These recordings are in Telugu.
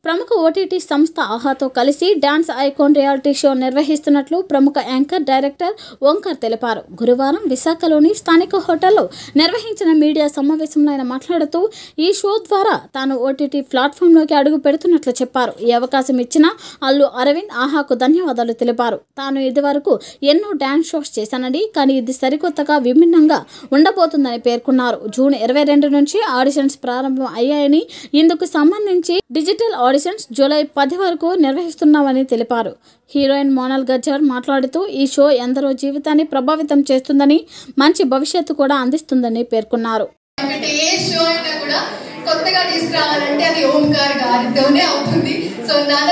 ప్రముఖ ఓటీటీ సంస్థ ఆహాతో కలిసి డాన్స్ ఐకాన్ రియాలిటీ షో నిర్వహిస్తున్నట్లు ప్రముఖ యాంకర్ డైరెక్టర్ ఓంకర్ తెలిపారు గురువారం విశాఖలోని స్థానిక హోటల్లో నిర్వహించిన మీడియా సమావేశంలో ఆయన మాట్లాడుతూ ఈ షో ద్వారా తాను ఓటీటీ ప్లాట్ఫామ్లోకి అడుగు పెడుతున్నట్లు చెప్పారు ఈ అవకాశం ఇచ్చిన అల్లు అరవింద్ ఆహాకు ధన్యవాదాలు తెలిపారు తాను ఇదివరకు ఎన్నో డాన్స్ షోస్ చేశానని కానీ ఇది సరికొత్తగా విభిన్నంగా ఉండబోతుందని పేర్కొన్నారు జూన్ ఇరవై రెండు నుంచి ఆడిషన్స్ ప్రారంభం అయ్యాయని ఇందుకు సంబంధించి డిజిటల్ ఆడిషన్స్ జూలై పది వరకు నిర్వహిస్తున్నామని తెలిపారు హీరోయిన్ మోనల్ గజ్జర్ మాట్లాడుతూ ఈ షో ఎందరో జీవితాన్ని ప్రభావితం చేస్తుందని మంచి భవిష్యత్తు కూడా అందిస్తుందని పేర్కొన్నారు అంటే ఏ షో అయినా కూడా కొత్తగా తీసుకురావాలంటే అది ఓంకార్ గారితోనే అవుతుంది సో నాదా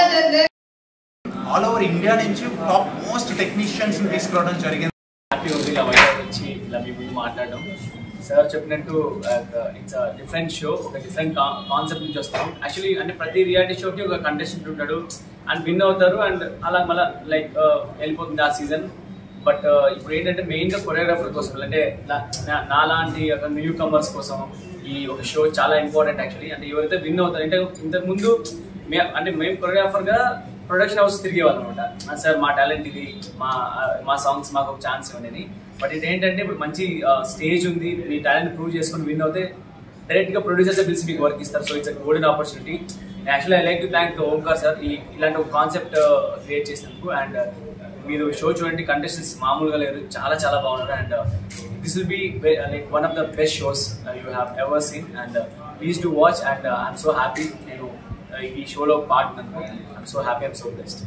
ఆల్ ఓవర్ ఇండియా నుంచి టాప్ మోస్ట్ టెక్నీషియన్స్ తీసుకురావడం జరిగింది హ్యాపీ ఉంది ఇలా వైజాగ్ వచ్చి ఇలా మీ ముందు మాట్లాడడం సార్ చెప్పినట్టు ఇట్స్ డిఫరెంట్ షో ఒక డిఫరెంట్ కాన్సెప్ట్ నుంచి వస్తాం యాక్చువల్లీ అంటే ప్రతి రియాలిటీ షోకి ఒక కంటెస్టెంట్ ఉంటాడు అండ్ విన్ అవుతారు అండ్ అలా మళ్ళీ లైక్ వెళ్ళిపోతుంది ఆ సీజన్ బట్ ఇప్పుడు ఏంటంటే మెయిన్గా కొరియోగ్రాఫర్ కోసం అంటే నా- నా- నాలాంటి ఒక న్యూ కమర్స్ కోసం ఈ ఒక షో చాలా ఇంపార్టెంట్ యాక్చువల్లీ అంటే ఎవరైతే విన్ అవుతారు అంటే ఇంతకుముందు మే అంటే మేము కొరియోగ్రాఫర్గా ప్రొడక్షన్ హౌస్ తిరిగేవాళ్ళం అనమాట సార్ మా టాలెంట్ ఇది మా మా సాంగ్స్ మాకు ఒక ఛాన్స్ ఇవ్వండి బట్ ఇది ఏంటంటే ఇప్పుడు మంచి స్టేజ్ ఉంది మీ టాలెంట్ ప్రూవ్ చేసుకొని విన్ అవుతే డైరెక్ట్ గా ప్రొడ్యూసర్స్ పిలిచి మీకు వర్క్ ఇస్తారు so it's golden opportunity actually I like to thank Omkar sir ఈ ఇలాంటి ఒక కాన్సెప్ట్ క్రియేట్ చేసినందుకు అండ్ మీరు షో చూడండి కంటెస్టెంట్స్ మామూలుగా లేరు చాలా చాలా బాగున్నారు and this will be like one of the best shows you have ever seen and please to watch and I'm so happy నేను uh, ఈ షోలో part I'm so happy I'm so best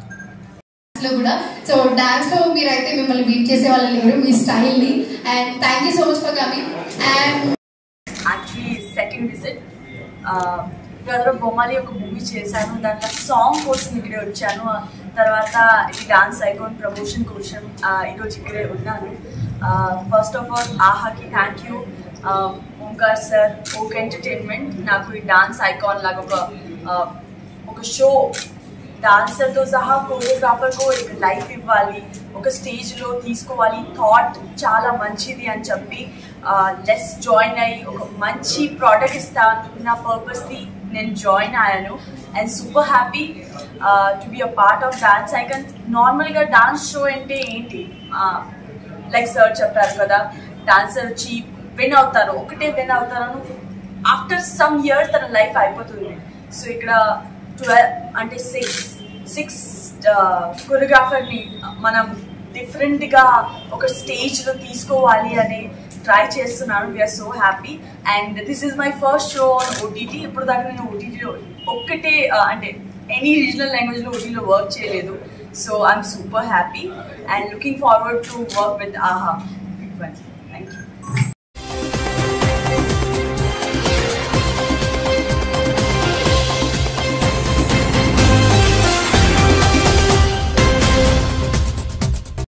లో కూడా సో డాన్స్ లో మీరైతే మిమ్మల్ని బీట్ చేసే వాళ్ళు లేరు మీ స్టైల్ ని and thank you so much for coming and actually second visit brother Bommali ఒక మూవీ చేశాను దాంట్లో సాంగ్ కోసం ఇక్కడే వచ్చాను తర్వాత ఈ డాన్స్ ఐకాన్ ప్రమోషన్ కోసం ఆ, ఈరోజు ఇక్కడే ఉన్నాను ఫస్ట్ ఆఫ్ ఆల్ ఆహాకి thank you Omkar sir Oak entertainment నాకు ఈ డాన్స్ ఐకాన్ లాగా ఒక ఆ, ఒక షో డాన్సర్తో సహా కోరియోగ్రాఫర్కు ఒక లైఫ్ ఇవ్వాలి ఒక స్టేజ్లో తీసుకోవాలి థాట్ చాలా మంచిది అని చెప్పి లెస్ జాయిన్ అయ్యి ఒక మంచి ప్రోడక్ట్ ఇస్తాను నా పర్పస్ని నేను జాయిన్ అయ్యాను and super happy to be a part of dance icon నార్మల్గా డాన్స్ షో అంటే ఏంటి లైక్ సార్ చెప్పారు కదా డాన్సర్ వచ్చి విన్ అవుతారు ఒకటే విన్ అవుతారను ఆఫ్టర్ సమ్ ఇయర్స్ తన లైఫ్ అయిపోతుంది సో ఇక్కడ ట్వెల్వ్ అంటే సిక్స్ సిక్స్ కొరియోగ్రాఫర్ని మనం డిఫరెంట్గా ఒక స్టేజ్లో తీసుకోవాలి అని ట్రై చేస్తున్నాను we're so happy and this is my first show on OTT ఇప్పుడు దాకా నేను ఓటీటీలో ఒక్కటే uh, అంటే ఎనీ రీజనల్ లాంగ్వేజ్లో ఓటీలో వర్క్ చేయలేదు so I'm super happy and looking forward to work with ఆహా